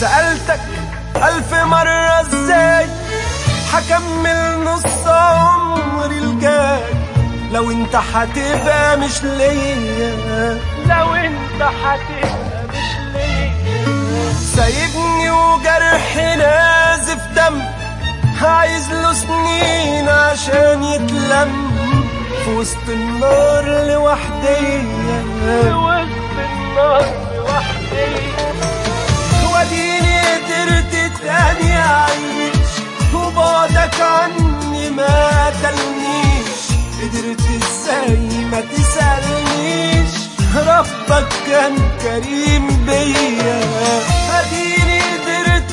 سألتك ألف مرة ازاي هكمل نص عمري الجاي لو انت هتبقى مش ليا لو انت هتبقى مش ليا سايبني وجرحي نازف دم عايز له سنين عشان يتلم في وسط النار لوحدي في وسط النار لوحدي وديني قدرت تاني اعيش وبعدك عني ما قتلنيش قدرت ازاي ما تسألنيش ربك كان كريم بيا اديني قدرت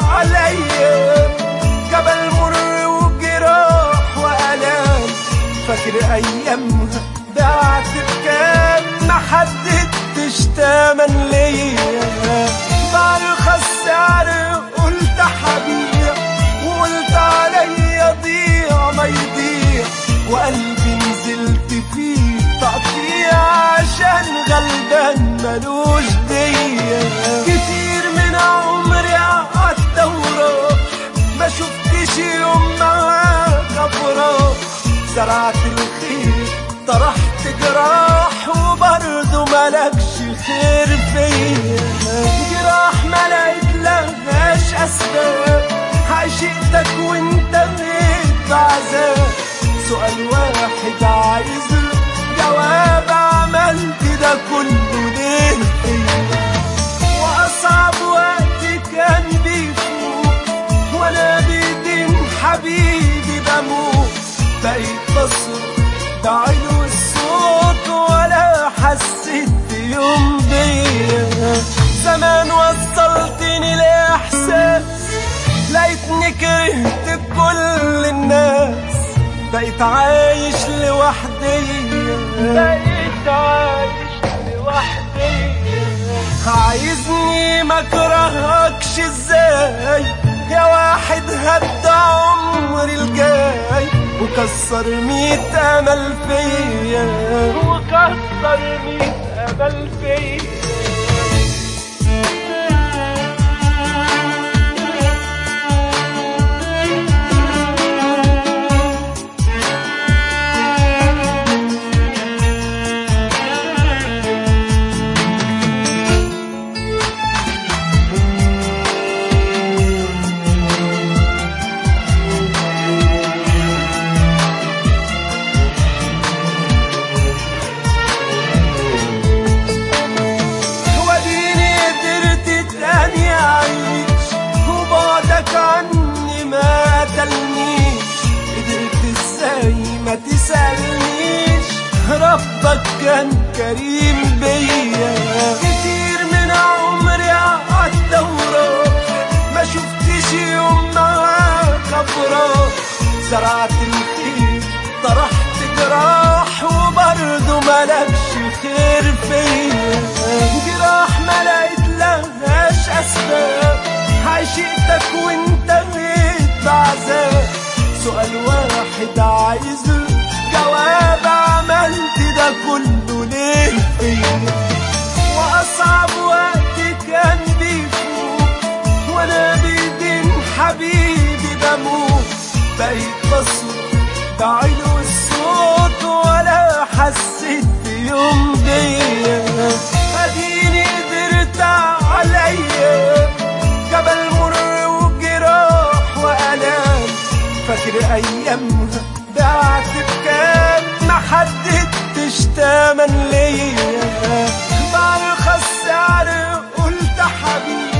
عليا جبل مر وجراح والام فاكر ايامها بعت بكام ما حددتش تمن ليا بارخص سعر قلت حبيع وقلت عليا ضيع ما يضيع وقلبي نزلت فيه تقطيع عشان غلبان ملوش دية كتير من عمري قعدت وراح ما شفتش يوم معاك افراح زرعت الخير طرحت جراح وبرضه ملكش خير فيا جراح ما لقيت لهاش اسباب عشقتك وانت بقيت بعذاب سؤال واحد عايز له جواب عملت ده كله ليه فيا واصعب وقت كان بيفوت وانا بايدين حبيبي بموت بقيت بصرخ بعلو الصوت ولا حسيت بيوم بيا زمان وصلتني لاحساس لقيتني كرهت كل الناس بقيت عايش لوحدي بقيت عايش لوحدي عايزني ما اكرهكش ازاي يا واحد هدى عمري الجاي وكسر ميت امل فيا وكسر ميت امل فيا وديني قدرت تاني اعيش وبعدك عني ما قتلنيش قدرت ازاي ما تسألنيش ربك كان كريم بيا كتير من عمري قعدت وراك ما شفتش يوم معاك افراح زرعت الخير طرحت جراح وبرضه ملكش خير فيا جراح ما لقيت لهاش اسباب عشقتك وانت بقيت بعذاب سؤال واحد عايز له جواب عملت ده كله ليه فيا واصعب وقت كان بيفوت وانا بايدين حبيبي بموت بقيت بصرخ بعلو الصوت ولا حسيت بيوم بيا اديني قدرت عليا جبل مر وجراح والام فاكر ايامها بعت بكام ما حددتش تمن ليا بارخص سعر قلت حبيبي